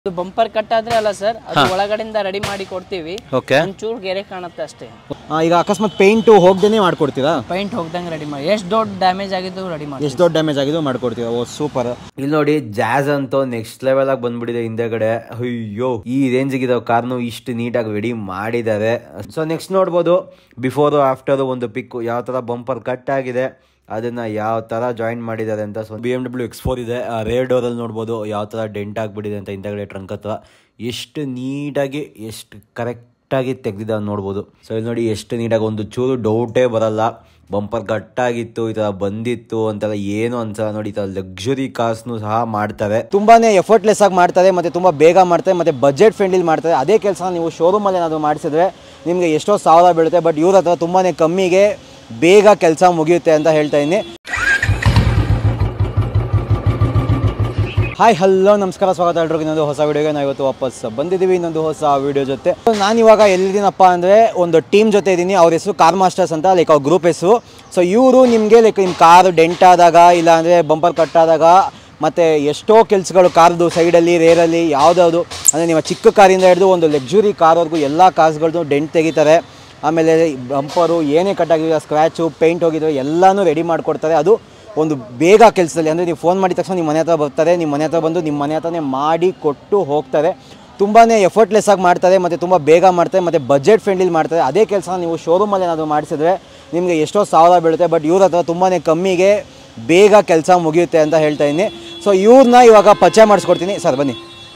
ಇದು bumper cut ಆದ್ರೆ ಅಲ್ಲ ಸರ್ ಅದು ಒಳಗಡೆಯಿಂದ ರೆಡಿ ಮಾಡಿ ಕೊಡ್ತೀವಿ ಓಕೆ ಒಂಚೂರು ಗೆರೆ ಕಾಣುತ್ತೆ ಅಷ್ಟೇ ಈಗ ಅಕಸ್ಮಾತ್ ಪೇಂಟು ಹೋಗ್ದೇನೆ ಮಾಡ್ಕೊಡ್ತೀರಾ ಪೈಂಟ್ ಹೋಗ್ದಂಗೆ ರೆಡಿ ಮಾಡಿ ಎಷ್ಟು ದೊಡ್ಡ ಡ್ಯಾಮೇಜ್ ಆಗಿದ್ದು ರೆಡಿ ಮಾಡಿ ಎಷ್ಟು ದೊಡ್ಡ ಡ್ಯಾಮೇಜ್ ಆಗಿದ್ದು ಮಾಡ್ಕೊಡ್ತೀರಾ ಓ ಸೂಪರ್ ಇಲ್ಲಿ ನೋಡಿ ಜಾಜ್ ಅಂತೂ ನೆಕ್ಸ್ಟ್ ಲೆವೆಲ್ ಆಗಿ ಬಂದ್ಬಿಟ್ಟಿದೆ ಹಿಂದೆಗಡೆ ಅಯ್ಯೋ ಈ ರೇಂಜ್ಗೆ ಇದಾವೆ ಕಾರ್ನು ಇಷ್ಟು ನೀಟಾಗಿ ರೆಡಿ ಮಾಡಿದ್ದಾರೆ ಸೊ ನೆಕ್ಸ್ಟ್ ನೋಡ್ಬೋದು ಬಿಫೋರು ಆಫ್ಟರ್ ಒಂದು ಪಿಕ್ ಯಾವ ಥರ ಬಂಪರ್ ಕಟ್ ಆಗಿದೆ ಅದನ್ನ ಯಾವ ತರ ಜಾಯಿನ್ ಮಾಡಿದ್ದಾರೆ ಅಂತ so B M W X four ಇದೆ ರೇರ್ ಡೋರಲ್ಲಿ ನೋಡ್ಬೋದು ಯಾವ ತರ ಡೆಂಟ್ ಆಗಿಬಿಟ್ಟಿದೆ ಅಂತ ಹಿಂದೆಗಡೆ ಟ್ರಂಕ್ ಹತ್ರ ಎಷ್ಟು ನೀಟಾಗಿ ಎಷ್ಟು ಕರೆಕ್ಟಾಗಿ ತೆಗ್ದಿದ್ದಾವೆ ನೋಡ್ಬೋದು ಸೊ ಇಲ್ಲಿ ನೋಡಿ ಎಷ್ಟು ನೀಟಾಗಿ ಒಂದು ಚೂರು ಡೌಟೇ ಬರಲ್ಲ ಬಂಪರ್ ಗಟ್ಟಾಗಿತ್ತು ಈ ತರ ಬಂದಿತ್ತು ಅಂತೆಲ್ಲ ಏನು ಅನ್ಸಲ್ಲ ನೋಡಿ ಈ ತರ ಲಕ್ಸುರಿ ಕಾರ್ಸ್ನು ಸಹ ಮಾಡ್ತಾರೆ ತುಂಬಾನೇ ಎಫರ್ಟ್ಲೆಸ್ ಆಗಿ ಮಾಡ್ತಾರೆ ಮತ್ತೆ ತುಂಬಾ ಬೇಗ ಮಾಡ್ತಾರೆ ಮತ್ತೆ ಬಜೆಟ್ ಫ್ರೆಂಡ್ಲಿ ಮಾಡ್ತಾರೆ ಅದೇ ಕೆಲಸ ನೀವು ಶೋರೂಮ್ ಅಲ್ಲಿ ಏನಾದ್ರು ಮಾಡಿಸಿದ್ರೆ ನಿಮಗೆ ಎಷ್ಟೋ ಸಾವಿರ ಬೀಳುತ್ತೆ ಬಟ್ ಇವ್ರ ಹತ್ರ ತುಂಬಾನೇ ಕಮ್ಮಿಗೆ ಬೇಗ ಕೆಲಸ ಮುಗಿಯುತ್ತೆ ಅಂತ ಹೇಳ್ತಾ ಇದ್ದೀನಿ ಹಾಯ್ ಹಲೋ ನಮಸ್ಕಾರ ಸ್ವಾಗತ ಎಲ್ರಿಗೂ ಇನ್ನೊಂದು ಹೊಸ ವಿಡಿಯೋಗೆ ನಾವು ಇವತ್ತು ವಾಪಸ್ ಬಂದಿದ್ದೀವಿ ಇನ್ನೊಂದು ಹೊಸ ವಿಡಿಯೋ ಜೊತೆ ನಾನು ಇವಾಗ ಎಲ್ಲಿದ್ದೀನಪ್ಪ ಅಂದರೆ ಒಂದು ಟೀಮ್ ಜೊತೆ ಇದ್ದೀನಿ ಅವ್ರ ಹೆಸರು ಕಾರ್ ಮಾಸ್ಟರ್ಸ್ ಅಂತ ಲೈಕ್ ಅವ್ರ ಗ್ರೂಪ್ ಹೆಸರು ಸೊ ಇವರು ನಿಮಗೆ ಲೈಕ್ ನಿಮ್ಮ ಕಾರ್ ಡೆಂಟ್ ಆದಾಗ ಇಲ್ಲ ಅಂದರೆ ಬಂಪರ್ ಕಟ್ ಆದಾಗ ಮತ್ತು ಎಷ್ಟೋ ಕೆಲಸಗಳು ಕಾರ್ದು ಸೈಡಲ್ಲಿ ರೇರಲ್ಲಿ ಯಾವುದಾವುದು ಅಂದರೆ ನಿಮ್ಮ ಚಿಕ್ಕ ಕಾರಿಂದ ಹಿಡಿದು ಒಂದು ಲಕ್ಸುರಿ ಕಾರ್ವರೆಗೂ ಎಲ್ಲ ಕಾರ್ಸ್ಗಳದ್ದು ಡೆಂಟ್ ತೆಗಿತಾರೆ ಆಮೇಲೆ ಬಂಪರು ಏನೇ ಕಟ್ಟಾಗಿರೋ ಸ್ಕ್ರ್ಯಾಚು ಪೇಂಟ್ ಹೋಗಿದ್ರೆ ಎಲ್ಲನೂ ರೆಡಿ ಮಾಡಿಕೊಡ್ತಾರೆ ಅದು ಒಂದು ಬೇಗ ಕೆಲಸದಲ್ಲಿ ಅಂದರೆ ನೀವು ಫೋನ್ ಮಾಡಿದ ತಕ್ಷಣ ನಿಮ್ಮ ಮನೆ ಹತ್ರ ಬರ್ತಾರೆ ನಿಮ್ಮ ಮನೆ ಹತ್ರ ಬಂದು ನಿಮ್ಮ ಮನೆ ಹತ್ರನೇ ಮಾಡಿ ಕೊಟ್ಟು ಹೋಗ್ತಾರೆ ತುಂಬಾ ಎಫರ್ಟ್ಲೆಸ್ ಆಗಿ ಮಾಡ್ತಾರೆ ಮತ್ತು ತುಂಬ ಬೇಗ ಮಾಡ್ತಾರೆ ಮತ್ತು ಬಜೆಟ್ ಫ್ರೆಂಡ್ಲಿ ಮಾಡ್ತಾರೆ ಅದೇ ಕೆಲಸ ನೀವು ಶೋರೂಮಲ್ಲಿ ಏನಾದರೂ ಮಾಡಿಸಿದ್ರೆ ನಿಮಗೆ ಎಷ್ಟೋ ಸಾವಿರ ಬೀಳುತ್ತೆ ಬಟ್ ಇವ್ರ ಹತ್ರ ತುಂಬಾ ಕಮ್ಮಿಗೆ ಬೇಗ ಕೆಲಸ ಮುಗಿಯುತ್ತೆ ಅಂತ ಹೇಳ್ತಾ ಇದ್ದೀನಿ ಸೊ ಇವ್ರನ್ನ ಇವಾಗ ಪರಿಚಯ ಮಾಡಿಸ್ಕೊಡ್ತೀನಿ ಸರ್ ಬನ್ನಿ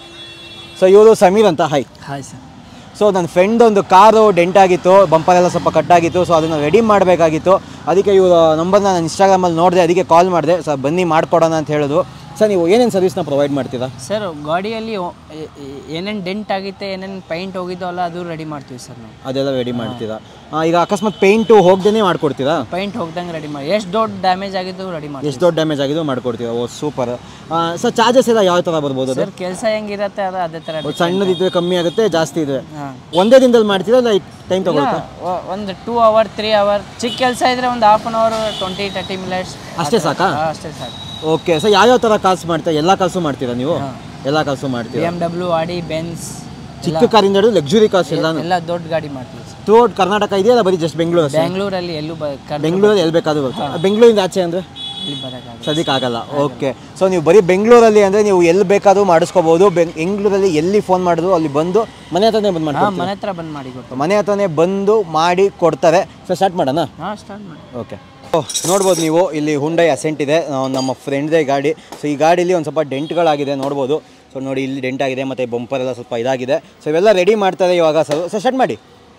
ಸೊ ಇವರು ಸಮೀರ್ ಅಂತ ಹಾಯ್ ಹಾಯ್ ಸರ್ ಸೊ ನನ್ನ ಫ್ರೆಂಡ್ ಒಂದು ಕಾರು ಡೆಂಟ್ ಆಗಿತ್ತು ಬಂಪರ್ ಎಲ್ಲ ಸ್ವಲ್ಪ ಕಟ್ಟಾಗಿತ್ತು ಸೊ ಅದನ್ನು ರೆಡಿ ಮಾಡಬೇಕಾಗಿತ್ತು ಅದಕ್ಕೆ ಇವರು ನಂಬರ್ನ ನಾನು ಇನ್ಸ್ಟಾಗ್ರಾಮಲ್ಲಿ ನೋಡಿದೆ ಅದಕ್ಕೆ ಕಾಲ್ ಮಾಡಿದೆ ಸರ್ ಬನ್ನಿ ಮಾಡಿಕೊಡೋಣ ಅಂತ ಹೇಳಿದ್ರು ಸರ್ ನೀವು ಏನೇನು ಸರ್ವಿಸ್ನ ಪ್ರೊವೈಡ್ ಮಾಡ್ತೀರಾ ಸರ್ ಗಾಡಿಯಲ್ಲಿ ಏನೇನು ಡೆಂಟ್ ಆಗಿತ್ತೆ ಏನೇನು ಪೈಂಟ್ ಹೋಗಿದ್ದೋ ಅಲ್ಲ ಅದು ರೆಡಿ ಮಾಡ್ತೀವಿ ಸರ್ ನಾವು ಅದೆಲ್ಲ ರೆಡಿ ಮಾಡ್ತೀರಾ ಆ, ಈಗ ಅಕಸ್ಮಾತ್ ಪೇಂಟು ಹೋಗ್ದೇನೆ ಮಾಡ್ಕೊಡ್ತೀರಾ ಪೈಂಟ್ ಹೋಗ್ದಂಗೆ ರೆಡಿ ಮಾಡಿ ಎಷ್ಟು ದೊಡ್ಡ ಡ್ಯಾಮೇಜ್ ಆಗಿದ್ದು ರೆಡಿ ಮಾಡಿ ಎಷ್ಟು ದೊಡ್ಡ ಡ್ಯಾಮೇಜ್ ಆಗಿದ್ದು ಮಾಡ್ಕೊಡ್ತೀರಾ ಓ ಸೂಪರ್ ಸರ್ ಚಾರ್ಜಸ್ ಎಲ್ಲ ಯಾವ ಥರ ಬರ್ಬೋದು ಅದು ಸರ್ ಕೆಲಸ ಹೆಂಗಿರತ್ತೆ ಅದು ಅದೇ ಥರ ಒಂದು ಸಣ್ಣದಿದ್ರೆ ಕಮ್ಮಿ ಆಗುತ್ತೆ ಜಾಸ್ತಿ ಇದೆ ಹಾಂ ಒಂದೇ ದಿನದಲ್ಲಿ ಮಾಡ್ತೀರಾ ಇಲ್ಲ ಟೈಮ್ ತಗೊಳುತ್ತಾ ಒಂದು ಟೂ ಅವರ್ ತ್ರೀ ಅವರ್ ಚಿಕ್ಕ ಕೆಲಸ ಇದ್ರೆ ಒಂದು half an hour twenty thirty minutes ಅಷ್ಟೇ ಸಾಕಾ ಅಷ್ಟೇ ಸಾಕು ಓಕೆ ಸರ್ ಯಾವ್ಯಾವ ಥರ ಕಾಸು ಮಾಡ್ತೀರಾ ಎಲ್ಲ ಕಾಸು ಮಾಡ್ತೀರಾ ನೀವು ಎಲ್ಲ ಕಾಸು ಬಿ ಮಾಡ್ತೀರಾ ಎಮ್ ಡಬ್ಲ್ಯೂ ಆಡಿ ಬೆನ್ಸ್ ಚಿಕ್ಕ ಕಾರಿಂದ ಹಿಡಿದು ಲಕ್ಸುರಿ ಕಾಸ್ ಎಲ್ಲಾನು ಎಲ್ಲ ದೊಡ್ಡ ಗಾಡಿ ಮಾಡ್ತೀವಿ ಸರ್ ಥ್ರೂಔಟ್ ಕರ್ನಾಟಕ ಇದೆಯಲ್ಲ ಬರೀ ಜಸ್ಟ್ ಬೆಂಗಳೂರು ಅಷ್ಟೇ ಬೆಂಗಳೂರಲ್ಲಿ ಎಲ್ಲೂ ಬ ಕರ್- ಬೆಂಗಳೂರಲ್ಲಿ ಎಲ್ಲಿ ಬೇಕಾದ್ರೂ ಬರುತ್ತೆ ಬೆಂಗಳೂರಿಂದ ಆಚೆ ಅಂದರೆ ಇಲ್ಲಿ ಬರೋಕ್ಕಾಗಲ್ಲ ಸದ್ಯಕ್ಕೆ ಆಗಲ್ಲ ಓಕೆ ಸೊ ನೀವು ಬರೀ ಬೆಂಗಳೂರಲ್ಲಿ ಅಂದರೆ ನೀವು ಎಲ್ಲಿ ಬೇಕಾದ್ರೂ ಮಾಡಿಸ್ಕೋಬೋದು ಬೆಂಗಳೂರಲ್ಲಿ ಎಲ್ಲಿ ಫೋನ್ ಮಾಡಿದ್ರು ಅಲ್ಲಿ ಬಂದು ಮನೆ ಹತ್ರನೇ ಬಂದು ಹಾಂ ಮಾಡ್ತಾರೆ ಮನೆ ಹತ್ರ ಬಂದು ಮಾಡಿ ಗೊತ್ತು ಮನೆ ಹತ್ರನೇ ಬಂದು ಮಾಡಿ ಕೊಡ್ತಾರೆ ಸೊ ಸ್ಟಾರ್ಟ್ ಮಾಡೋಣ ಹಾಂ ಸ್ಟಾರ್ಟ್ ಮಾಡಿ ಓಕೆ ನೋಡ್ಬೋದು ನೀವು ಇಲ್ಲಿ ಹುಂಡೈ ಅಸೆಂಟ್ ಇದೆ ಆ, ನಮ್ಮ ಫ್ರೆಂಡ್ದೇ ಗಾಡಿ ಸೊ ಈ ಗಾಡೀಲಿ ಒಂದು ಸ್ವಲ್ಪ ಡೆಂಟ್ಗಳಾಗಿದೆ ನೋಡ್ಬೋದು ಸೊ ನೋಡಿ ಇಲ್ಲಿ ಡೆಂಟ್ ಆಗಿದೆ ಮತ್ತು ಬಂಪರ್ ಎಲ್ಲ ಸ್ವಲ್ಪ ಇದಾಗಿದೆ ಸೊ ಇವೆಲ್ಲ ರೆಡಿ ಮಾಡ್ತಾರೆ ಇವಾಗ ಸರ್ ಸೊ ಸ್ಟಾರ್ಟ್ ಮಾಡಿ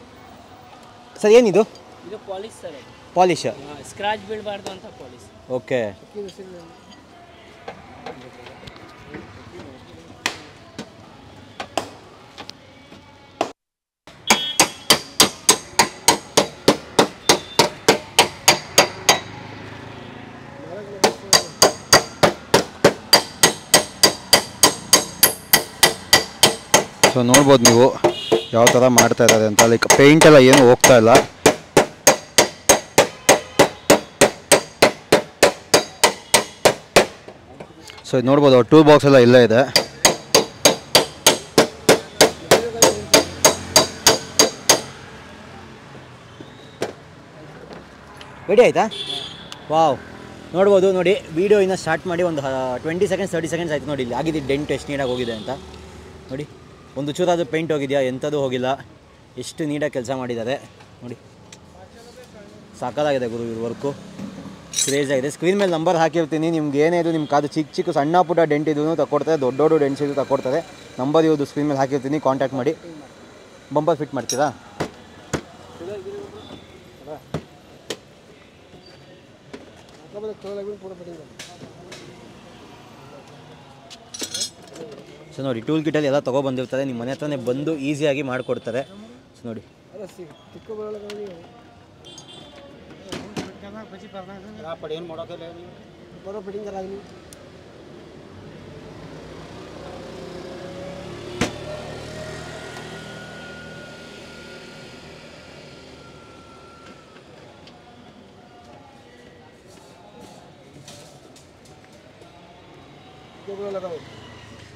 ಸರ್ ಏನಿದು ಇದು ಪಾಲಿಸ್ ಸರ್ ಪಾಲಿಶ್ ಸ್ಕ್ರಾಚ್ ಬೀಳಬಾರ್ದು ಅಂತ ಪಾಲಿಸ್ ಓಕೆ ಸೊ ನೋಡ್ಬೋದು ನೀವು ಯಾವ ಥರ ಮಾಡ್ತಾ ಇದ್ದಾರೆ ಅಂತ ಲೈಕ್ ಪೇಂಟ್ ಎಲ್ಲ ಏನು ಹೋಗ್ತಾ ಇಲ್ಲ ಸೊ ಇದು ನೋಡ್ಬೋದು ಟೂಲ್ ಬಾಕ್ಸ್ ಎಲ್ಲ ಇಲ್ಲೇ ಇದೆ ರೆಡಿ ಆಯ್ತಾ ವಾವ್ ನೋಡ್ಬೋದು ನೋಡಿ ವಿಡಿಯೋ ಇನ್ನು ಸ್ಟಾರ್ಟ್ ಮಾಡಿ ಒಂದು ಟ್ವೆಂಟಿ ಸೆಕೆಂಡ್ಸ್ ತರ್ಟಿ ಸೆಕೆಂಡ್ಸ್ ಆಯ್ತು ನೋಡಿ ಇಲ್ಲಿ ಆಗಿದೆ ಡೆಂಟ್ ಎಷ್ಟು ನೀಟಾಗಿ ಹೋಗಿದೆ ಅಂತ ನೋಡಿ ಒಂದು ಚೂರಾದರೂ ಪೇಂಟ್ ಹೋಗಿದೆಯಾ ಎಂಥದ್ದು ಹೋಗಿಲ್ಲ ಎಷ್ಟು ನೀಟಾಗಿ ಕೆಲಸ ಮಾಡಿದ್ದಾರೆ ನೋಡಿ ಸಾಕಾಗಿದೆ ಗುರು ಇವ್ರ ವರ್ಕು ಕ್ರೇಜ್ ಆಗಿದೆ ಸ್ಕ್ರೀನ್ ಮೇಲೆ ನಂಬರ್ ಹಾಕಿರ್ತೀನಿ ನಿಮ್ಗೆ ಏನೇ ಇದು ನಿಮ್ಮ ಕಾದು ಚಿಕ್ಕ ಚಿಕ್ಕ ಸಣ್ಣ ಪುಟ್ಟ ಡೆಂಟ್ ಇದ್ರೂ ತಗೊಡ್ತಾರೆ ದೊಡ್ಡ ದೊಡ್ಡ ಡೆಂಟ್ಸ್ ಇದು ತಗೊಡ್ತಾರೆ ನಂಬರ್ ಇವ್ರದ್ದು ಸ್ಕ್ರೀನ್ ಮೇಲೆ ಹಾಕಿರ್ತೀನಿ ಕಾಂಟ್ಯಾಕ್ಟ್ ಮಾಡಿ ಬಂಪರ್ ಫಿಟ್ ಮಾಡ್ತೀರಾ ಸೊ ನೋಡಿ ಟೂಲ್ ಕಿಟಲ್ಲಿ ಎಲ್ಲ ತೊಗೊಬಂದಿರ್ತಾರೆ ನಿಮ್ಮ ಮನೆ ಹತ್ರನೇ ಬಂದು ಈಸಿಯಾಗಿ ಮಾಡಿಕೊಡ್ತಾರೆ ಸೊ ನೋಡಿ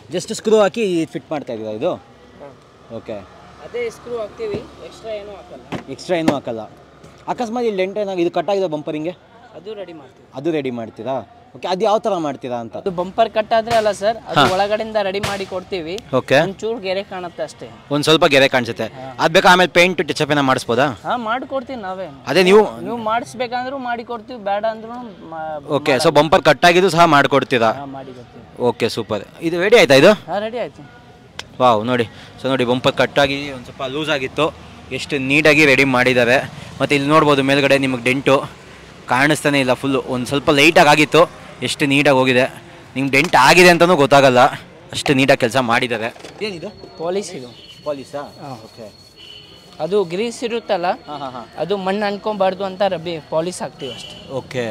ಜಸ್ಟ್ ಸ್ಕ್ರೂ ಹಾಕಿ ಫಿಟ್ ಮಾಡ್ತಾ ಇದ್ದೀರಾ ಇದು ಓಕೆ ಅದೇ ಸ್ಕ್ರೂ ಹಾಕ್ತೀವಿ ಎಕ್ಸ್ಟ್ರಾ ಏನೂ ಹಾಕಲ್ಲ ಎಕ್ಸ್ಟ್ರಾ ಏನೂ ಹಾಕಲ್ಲ ಅಕಸ್ಮಾತ್ ಇಲ್ಲಿ ಡೆಂಟ್ ಏನಾಗಿ ಇದು ಕಟ್ ಆಗಿದೆ ಬಂಪರಿಂಗೆ ಅದು ರೆಡಿ ಮಾಡ್ತೀವಿ ಅದು ರೆಡಿ ಮಾಡ್ತೀರಾ ಓಕೆ ಅದು ಯಾವ ಥರ ಮಾಡ್ತೀರಾ ಅಂತ ಅದು ಬಂಪರ್ ಕಟ್ ಆದ್ರೆ ಅಲ್ಲ ಸರ್ ಅದು ಒಳಗಡೆಯಿಂದ ರೆಡಿ ಮಾಡಿ ಕೊಡ್ತೀವಿ ಓಕೆ ಒಂಚೂರು ಗೆರೆ ಕಾಣುತ್ತೆ ಅಷ್ಟೇ ಒಂದು ಸ್ವಲ್ಪ ಗೆರೆ ಕಾಣಿಸುತ್ತೆ ಅದು ಬೇಕಾ ಆಮೇಲೆ ಪೇಂಟ್ ಟಚಪ್ ಏನೋ ಮಾಡಿಸ್ಬೋದಾ ಹಾ ಮಾಡ್ಕೊಡ್ತೀವಿ ನಾವೇ ಅದೇ ನೀವು ನೀವು ಮಾಡಿಸ್ಬೇಕಂದ್ರೂ ಮಾಡಿ ಕೊಡ್ತೀವಿ ಬೇಡ ಅಂದ್ರೂ ಓಕೆ ಸೊ ಬಂಪರ್ ಕಟ್ ಆಗಿದ್ದು ಸಹ ಮಾಡಿಕೊಡ್ತೀರಾ ಮಾಡಿ ಕೊಡ್ತೀವಿ ಓಕೆ ಸೂಪರ್ ಇದು ರೆಡಿ ಆಯ್ತಾ ಇದು ಹಾ ರೆಡಿ ಆಯ್ತು ವಾವ್ ನೋಡಿ ಸೊ ನೋಡಿ ಬಂಪರ್ ಕಟ್ಟಾಗಿ ಒಂದು ಸ್ವಲ್ಪ ಲೂಸ್ ಆಗಿತ್ತು ಎಷ್ಟು ನೀಟಾಗಿ ರೆಡಿ ಮಾಡಿದ್ದಾರೆ ಮತ್ತು ಇಲ್ಲಿ ನೋಡ್ಬೋದು ಮೇಲ್ಗಡೆ ನಿಮಗೆ ಡೆಂಟು ಕಾಣಿಸ್ತಾನೆ ಇಲ್ಲ ಫುಲ್ಲು ಒಂದು ಸ್ವಲ್ಪ ಲೈಟಾಗಿ ಆಗಿತ್ತು ಎಷ್ಟು ನೀಟಾಗಿ ಹೋಗಿದೆ ನಿಮ್ಗೆ ಡೆಂಟ್ ಆಗಿದೆ ಅಂತಲೂ ಗೊತ್ತಾಗಲ್ಲ ಅಷ್ಟು ನೀಟಾಗಿ ಕೆಲಸ ಮಾಡಿದ್ದಾರೆ ಏನಿದು ಪಾಲಿಸ್ ಇದು ಪಾಲಿಸಾ ಓಕೆ ಅದು ಗ್ರೀಸ್ ಇರುತ್ತಲ್ಲ ಹಾಂ ಹಾಂ ಹಾಂ ಅದು ಮಣ್ಣು ಅನ್ಕೊಬಾರ್ದು ಅಂತ ರಬ್ಬಿ ಪಾಲಿಸ್ ಹಾಕ್ತೀವಿ ಅಷ್ಟೇ ಓಕೆ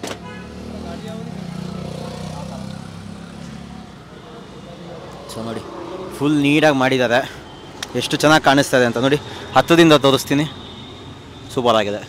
ಸೊ ನೋಡಿ ಫುಲ್ ನೀಟಾಗಿ ಮಾಡಿದ್ದಾರೆ ಎಷ್ಟು ಚೆನ್ನಾಗಿ ಕಾಣಿಸ್ತಾ ಇದೆ ಅಂತ ನೋಡಿ ಹತ್ತದಿಂದ ತೋರಿಸ್ತೀನಿ ಸೂಪರ್ ಆಗಿದೆ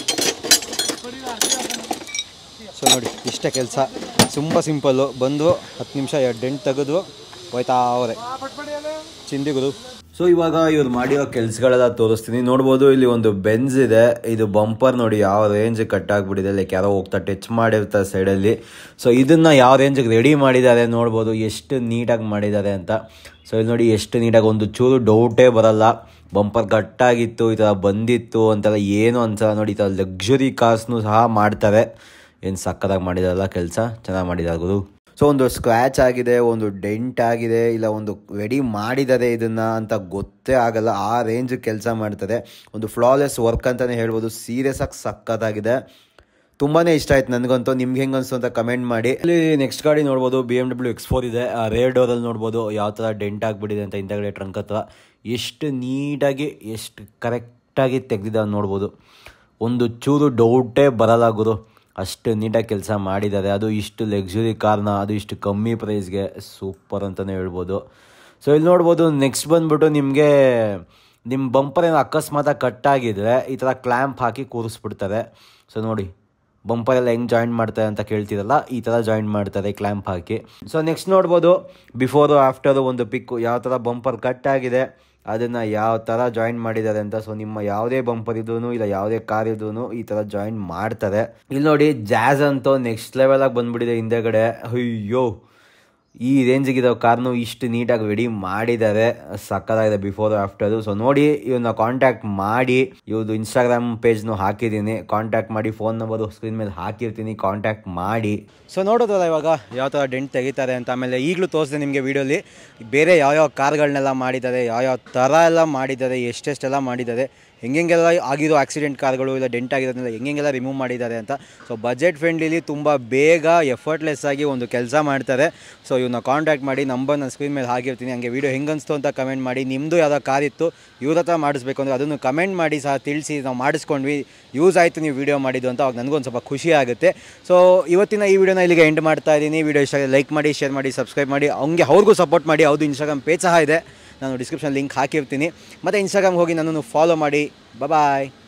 ಸೊ ನೋಡಿ ಇಷ್ಟೇ ಕೆಲಸ ತುಂಬ ಸಿಂಪಲ್ಲು ಬಂದು ಹತ್ತು ನಿಮಿಷ ಎರಡು ಡೆಂಟ್ ತೆಗೆದು ಹೋಯ್ತಾ ಅವರೇ ಚಿಂದಿಗುರು ಸೊ ಇವಾಗ ಇವ್ರು ಮಾಡಿರೋ ಕೆಲ್ಸಗಳೆಲ್ಲ ತೋರಿಸ್ತೀನಿ ನೋಡ್ಬೋದು ಇಲ್ಲಿ ಒಂದು ಬೆನ್ಸ್ ಇದೆ ಇದು ಬಂಪರ್ ನೋಡಿ ಯಾವ ರೇಂಜ್ ಕಟ್ ಆಗ್ಬಿಟ್ಟಿದೆ ಲೈಕ್ ಯಾರೋ ಹೋಗ್ತಾ ಟಚ್ ಮಾಡಿರ್ತಾರೆ ಸೈಡಲ್ಲಿ ಸೊ ಇದನ್ನ ಯಾವ ರೇಂಜಿಗೆ ರೆಡಿ ಮಾಡಿದ್ದಾರೆ ನೋಡ್ಬೋದು ಎಷ್ಟು ನೀಟಾಗಿ ಮಾಡಿದ್ದಾರೆ ಅಂತ ಸೊ ಇಲ್ಲಿ ನೋಡಿ ಎಷ್ಟು ನೀಟಾಗಿ ಒಂದು ಚೂರು ಡೌಟೇ ಬರಲ್ಲ ಬಂಪರ್ ಕಟ್ಟಾಗಿತ್ತು ಈ ಥರ ಬಂದಿತ್ತು ಅಂತೆಲ್ಲ ಏನು ಅನ್ಸಲ್ಲ ನೋಡಿ ಈ ಥರ ಲಕ್ಸುರಿ ಕಾರ್ಸ್ನು ಸಹ ಮಾಡ್ತಾರೆ ಏನು ಸಕ್ಕದಾಗಿ ಮಾಡಿದಾರಲ್ಲ ಕೆಲಸ ಚೆನ್ನಾಗಿ ಮಾಡಿದ್ದಾರೆ ಗುರು ಸೊ ಒಂದು ಸ್ಕ್ರ್ಯಾಚ್ ಆಗಿದೆ ಒಂದು ಡೆಂಟ್ ಆಗಿದೆ ಇಲ್ಲ ಒಂದು ರೆಡಿ ಮಾಡಿದ್ದಾರೆ ಇದನ್ನ ಅಂತ ಗೊತ್ತೇ ಆಗಲ್ಲ ಆ ರೇಂಜ್ ಕೆಲಸ ಮಾಡ್ತಾರೆ ಒಂದು ಫ್ಲಾಲೆಸ್ ವರ್ಕ್ ಅಂತಲೇ ಹೇಳ್ಬೋದು ಸೀರಿಯಸ್ ಆಗಿ ಸಕ್ಕತ್ತಾಗಿದೆ ತುಂಬಾ ಇಷ್ಟ ಆಯ್ತು ನನಗಂತೂ ನಿಮ್ಗೆ ಹೆಂಗೆ ಅನಿಸ್ತು ಅಂತ ಕಮೆಂಟ್ ಮಾಡಿ ಇಲ್ಲಿ ನೆಕ್ಸ್ಟ್ ಗಾಡಿ ನೋಡ್ಬೋದು B M W X four ಇದೆ ಆ ರೇರ್ ಡೋರಲ್ಲಿ ನೋಡ್ಬೋದು ಯಾವ ಥರ ಡೆಂಟ್ ಆಗಿಬಿಟ್ಟಿದೆ ಅಂತ ಹಿಂದಗಡೆ ಟ್ರಂಕ್ ಹತ್ರ ಎಷ್ಟು ನೀಟಾಗಿ ಎಷ್ಟು ಕರೆಕ್ಟಾಗಿ ತೆಗ್ದಿದ್ದಾವೆ ನೋಡ್ಬೋದು ಒಂದು ಚೂರು ಡೌಟೇ ಬರಲ್ಲ ಗುರು ಅಷ್ಟು ನೀಟಾಗಿ ಕೆಲಸ ಮಾಡಿದ್ದಾರೆ ಅದು ಇಷ್ಟು ಲಕ್ಸುರಿ ಕಾರ್ನ ಅದು ಇಷ್ಟು ಕಮ್ಮಿ ಪ್ರೈಸ್ಗೆ ಸೂಪರ್ ಅಂತಲೇ ಹೇಳ್ಬೋದು ಸೊ ಇಲ್ಲಿ ನೋಡ್ಬೋದು ನೆಕ್ಸ್ಟ್ ಬಂದ್ಬಿಟ್ಟು ನಿಮಗೆ ನಿಮ್ಮ ಬಂಪರ್ ಏನೋ ಅಕಸ್ಮಾತಾಗಿ ಕಟ್ಟಾಗಿದ್ರೆ ಈ ಥರ ಕ್ಲ್ಯಾಂಪ್ ಹಾಕಿ ಕೂರಿಸ್ಬಿಡ್ತಾರೆ ಸೊ ನೋಡಿ ಬಂಪರ್ ಎಲ್ಲ ಹೆಂಗೆ ಜಾಯಿನ್ ಮಾಡ್ತಾರೆ ಅಂತ ಕೇಳ್ತಿರಲ್ಲ ಈ ಥರ ಜಾಯಿನ್ ಮಾಡ್ತಾರೆ ಕ್ಲ್ಯಾಂಪ್ ಹಾಕಿ ಸೊ ನೆಕ್ಸ್ಟ್ ನೋಡ್ಬೋದು ಬಿಫೋರು ಆಫ್ಟರು ಒಂದು ಪಿಕ್ಕು ಯಾವ ಥರ ಬಂಪರ್ ಕಟ್ ಆಗಿದೆ ಅದನ್ನು ಯಾವ ಥರ ಜಾಯಿನ್ ಮಾಡಿದ್ದಾರೆ ಅಂತ ಸೊ ನಿಮ್ಮ ಯಾವುದೇ ಬಂಪರ್ ಇದ್ರೂ ಇಲ್ಲ ಯಾವುದೇ ಕಾರ್ ಇದ್ರೂ ಈ ಥರ ಜಾಯಿನ್ ಮಾಡ್ತಾರೆ ಇಲ್ಲಿ ನೋಡಿ ಜಾಝ್ ಅಂತೂ ನೆಕ್ಸ್ಟ್ ಲೆವೆಲಾಗಿ ಬಂದ್ಬಿಟ್ಟಿದೆ ಹಿಂದೆಗಡೆ ಅಯ್ಯೋ ಈ ರೇಂಜಿಗಿರೋ ಕಾರ್ನು ಇಷ್ಟು ನೀಟಾಗಿ ರೆಡಿ ಮಾಡಿದ್ದಾರೆ ಸಕ್ಕತ್ತಾಗಿದೆ ಬಿಫೋರ್ ಆಫ್ಟರು ಸೊ ನೋಡಿ ಇವನ್ನ ಕಾಂಟ್ಯಾಕ್ಟ್ ಮಾಡಿ ಇವ್ರದ್ದು ಇನ್ಸ್ಟಾಗ್ರಾಮ್ ಪೇಜ್ನು ಹಾಕಿದ್ದೀನಿ ಕಾಂಟ್ಯಾಕ್ಟ್ ಮಾಡಿ ಫೋನ್ ನಂಬರು ಸ್ಕ್ರೀನ್ ಮೇಲೆ ಹಾಕಿರ್ತೀನಿ ಕಾಂಟ್ಯಾಕ್ಟ್ ಮಾಡಿ ಸೊ ನೋಡೋದಲ್ಲ ಇವಾಗ ಯಾವ ಥರ ಡೆಂಟ್ ತೆಗಿತಾರೆ ಅಂತ ಆಮೇಲೆ ಈಗಲೂ ತೋರಿಸಿದೆ ನಿಮಗೆ ವೀಡಿಯೋಲಿ ಬೇರೆ ಯಾವ್ಯಾವ ಕಾರ್ಗಳನ್ನೆಲ್ಲ ಮಾಡಿದ್ದಾರೆ ಯಾವ್ಯಾವ ಥರ ಎಲ್ಲ ಮಾಡಿದ್ದಾರೆ ಎಷ್ಟೆಷ್ಟೆಲ್ಲ ಮಾಡಿದ್ದಾರೆ ಹೆಂಗೆಲ್ಲ ಆಗಿರೋ ಆಕ್ಸಿಡೆಂಟ್ ಕಾರ್ಗಳು ಇಲ್ಲ ಡೆಂಟ್ ಆಗಿರೋದನ್ನೆಲ್ಲ ಹೆಂಗೆಲ್ಲ ರಿಮೂವ್ ಮಾಡಿದ್ದಾರೆ ಅಂತ ಸೊ ಬಜೆಟ್ ಫ್ರೆಂಡ್ಲಿಲಿ ತುಂಬ ಬೇಗ ಎಫರ್ಟ್ಲೆಸ್ ಆಗಿ ಒಂದು ಕೆಲಸ ಮಾಡ್ತಾರೆ ಸೊ ಇವನ್ನ ಕಾಂಟ್ಯಾಕ್ಟ್ ಮಾಡಿ ನಂಬರ್ ನಾನು ಸ್ಕ್ರೀನ್ ಮೇಲೆ ಹಾಕಿರ್ತೀನಿ ಹಂಗೆ ವೀಡಿಯೋ ಹೆಂಗನ್ಸ್ತು ಅಂತ ಕಮೆಂಟ್ ಮಾಡಿ ನಿಮ್ಮದು ಯಾವುದೋ ಕಾರ್ ಇತ್ತು ಇವ್ರ ಹತ್ರ ಮಾಡಿಸ್ಬೇಕು ಅಂದರೆ ಅದನ್ನು ಕಮೆಂಟ್ ಮಾಡಿ ಸಹ ತಿಳಿಸಿ ನಾವು ಮಾಡಿಸ್ಕೊಂಡ್ವಿ ಯೂಸ್ ಆಯಿತು ನೀವು ವೀಡಿಯೋ ಮಾಡಿದ್ದು ಅಂತ ಅವಾಗ ನನಗೊಂದು ಸ್ವಲ್ಪ ಖುಷಿ ಆಗುತ್ತೆ ಸೊ ಇವತ್ತಿನ ಈ ವಿಡಿಯೋನ ಇಲ್ಲಿಗೆ ಎಂಡ್ ಮಾಡ್ತಾ ಇದ್ದೀನಿ ವಿಡಿಯೋ ಇಷ್ಟ ಲೈಕ್ ಮಾಡಿ ಶೇರ್ ಮಾಡಿ ಸಬ್ಸ್ಕ್ರೈಬ್ ಮಾಡಿ ಹಂಗೆ ಅವ್ರಿಗೂ ಸಪೋರ್ಟ್ ಮಾಡಿ ಹೌದು ಇನ್ಸ್ಟಾಗ್ರಾಮ್ ಪೇಜ್ ಸಹ ಇದೆ ನಾನು ಡಿಸ್ಕ್ರಿಪ್ಷನ್ ಲಿಂಕ್ ಹಾಕಿರ್ತೀನಿ ಮತ್ತು ಇನ್ಸ್ಟಾಗ್ರಾಮ್ಗೆ ಹೋಗಿ ನನ್ನನ್ನು ಫಾಲೋ ಮಾಡಿ ಬಾಯ್